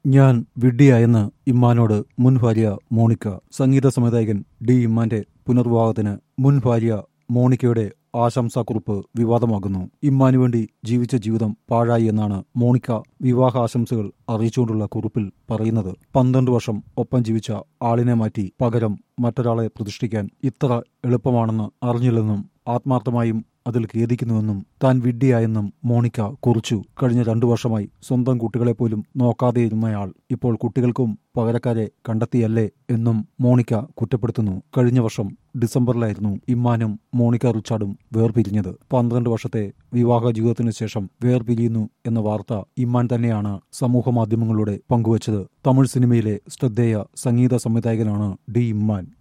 ഞാൻ വിഡ്ഢിയായെന്ന് ഇമ്മാനോട് മുൻ ഭാര്യ മോണിക്ക സംഗീത സംവിധായകൻ ഡി ഇമ്മാന്റെ പുനർവിവാഹത്തിന് മുൻ ഭാര്യ മോണിക്കയുടെ ആശംസാക്കുറിപ്പ് വിവാദമാകുന്നു ഇമ്മാനു വേണ്ടി ജീവിച്ച ജീവിതം പാഴായി എന്നാണ് മോണിക്ക വിവാഹ ആശംസകൾ അറിയിച്ചുകൊണ്ടുള്ള കുറിപ്പിൽ പറയുന്നത് പന്ത്രണ്ട് വർഷം ഒപ്പം ജീവിച്ച ആളിനെ മാറ്റി പകരം മറ്റൊരാളെ പ്രതിഷ്ഠിക്കാൻ ഇത്ര എളുപ്പമാണെന്ന് അറിഞ്ഞില്ലെന്നും ആത്മാർത്ഥമായും അതിൽ ഖേദിക്കുന്നുവെന്നും താൻ വിഡ്ഢിയായെന്നും മോണിക്ക കുറിച്ചു കഴിഞ്ഞ രണ്ടു വർഷമായി സ്വന്തം കുട്ടികളെ പോലും നോക്കാതെയിരുന്നയാൾ ഇപ്പോൾ കുട്ടികൾക്കും പകരക്കാരെ കണ്ടെത്തിയല്ലേ എന്നും മോണിക്ക കുറ്റപ്പെടുത്തുന്നു കഴിഞ്ഞ വർഷം ഡിസംബറിലായിരുന്നു ഇമ്മാനും മോണിക്ക റിച്ചാർഡും വേർപിരിഞ്ഞത് പന്ത്രണ്ട് വർഷത്തെ വിവാഹ ജീവിതത്തിനു ശേഷം വേർപിരിയുന്നു എന്ന വാർത്ത ഇമ്മാൻ തന്നെയാണ് സമൂഹ മാധ്യമങ്ങളിലൂടെ പങ്കുവച്ചത് തമിഴ് സിനിമയിലെ ശ്രദ്ധേയ സംഗീത സംവിധായകനാണ് ഡി ഇമ്മാൻ